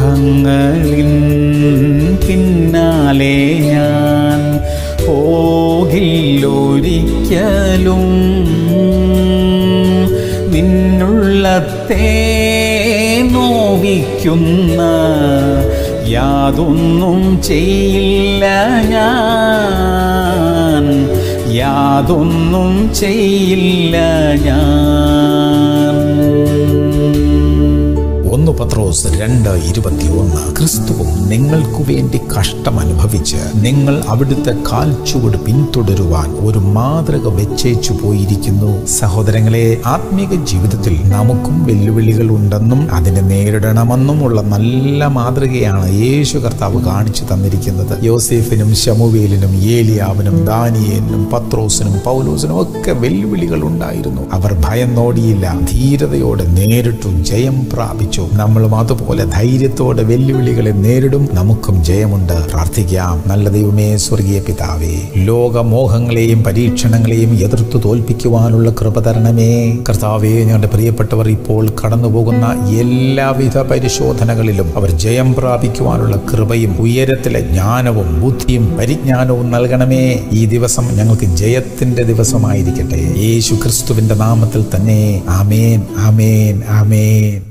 മോഹങ്ങളിൻ പിന്നാലെ ഞാൻ പോകില്ലൊരിക്കലും നിന്നുള്ളത്തെ നോവിക്കുന്ന യാതൊന്നും ചെയ്യില്ല ഞാൻ യാതൊന്നും ചെയ്യില്ല ഞാൻ ഒന്ന് പത്രോസ് രണ്ട് ഇരുപത്തിയൊന്ന് ക്രിസ്തുവും നിങ്ങൾക്കു വേണ്ടി കഷ്ടം അനുഭവിച്ച് നിങ്ങൾ അവിടുത്തെ കാൽച്ചുവട് പിന്തുടരുവാൻ ഒരു മാതൃക വെച്ചേച്ചു പോയിരിക്കുന്നു സഹോദരങ്ങളെ ആത്മീക ജീവിതത്തിൽ നമുക്കും വെല്ലുവിളികൾ ഉണ്ടെന്നും അതിനെ നേരിടണമെന്നും ഉള്ള നല്ല മാതൃകയാണ് യേശു കർത്താവ് കാണിച്ചു തന്നിരിക്കുന്നത് യോസേഫിനും ശമുവേലിനും ഏലിയാവിനും ദാനിയേലിനും പത്രോസിനും പൗലോസിനും ഒക്കെ വെല്ലുവിളികൾ ഉണ്ടായിരുന്നു അവർ ഭയന്നോടിയില്ല ധീരതയോടെ നേരിട്ടു ജയം പ്രാപിച്ചു നമ്മളും അതുപോലെ ധൈര്യത്തോടെ വെല്ലുവിളികളെ നേരിടും നമുക്കും ജയമുണ്ട് പ്രാർത്ഥിക്കാം നല്ല ദൈവമേ സ്വർഗീയ പിതാവേ ലോകമോഹങ്ങളെയും പരീക്ഷണങ്ങളെയും എതിർത്തു തോൽപ്പിക്കുവാനുള്ള കൃപ തരണമേ കർത്താവേ ഞങ്ങളുടെ പ്രിയപ്പെട്ടവർ ഇപ്പോൾ കടന്നു പോകുന്ന എല്ലാവിധ പരിശോധനകളിലും അവർ ജയം പ്രാപിക്കുവാനുള്ള കൃപയും ഉയരത്തിലെ ജ്ഞാനവും ബുദ്ധിയും പരിജ്ഞാനവും നൽകണമേ ഈ ദിവസം ഞങ്ങൾക്ക് ജയത്തിന്റെ ദിവസമായിരിക്കട്ടെ യേശു ക്രിസ്തുവിന്റെ നാമത്തിൽ തന്നെ ആമേൻ ആമേൻ ആമേൻ